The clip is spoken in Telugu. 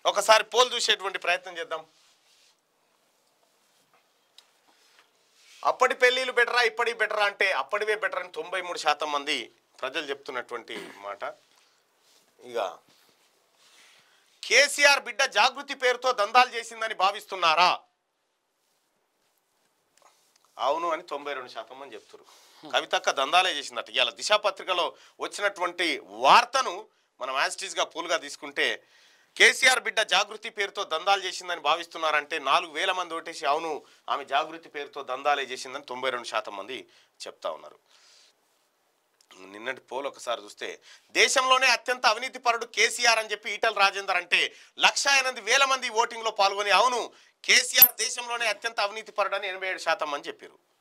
ఒకసారి పోల్ చూసేటువంటి ప్రయత్నం చేద్దాం అప్పటి పెళ్ళిళ్ళు బెటరా ఇప్పటి బెటరా అంటే అప్పటివే బెటర్ అని తొంభై మూడు శాతం మంది ప్రజలు చెప్తున్నటువంటి మాట ఇక కేసీఆర్ బిడ్డ జాగృతి పేరుతో దందాలు చేసిందని భావిస్తున్నారా అవును అని తొంభై రెండు శాతం మంది చెప్తున్నారు కవితక్క దందాలే చేసిందట ఇవాళ దిశా పత్రికలో వచ్చినటువంటి వార్తను మనం యాస్టీస్గా పూల్గా తీసుకుంటే కేసీఆర్ బిడ్డ జాగృతి పేరుతో దందాలు చేసిందని భావిస్తున్నారంటే నాలుగు వేల మంది ఓటేసి అవును ఆమె జాగృతి పేరుతో దందాలే చేసిందని తొంభై రెండు శాతం మంది చెప్తా ఉన్నారు నిన్నటి పోల్ ఒకసారి చూస్తే దేశంలోనే అత్యంత అవినీతి పరుడు కేసీఆర్ అని చెప్పి ఈటల రాజేందర్ అంటే లక్ష ఎనిమిది వేల మంది ఓటింగ్లో పాల్గొని అవును కేసీఆర్ దేశంలోనే అత్యంత అవినీతి పరుడు అని ఎనభై ఏడు శాతం మంది చెప్పారు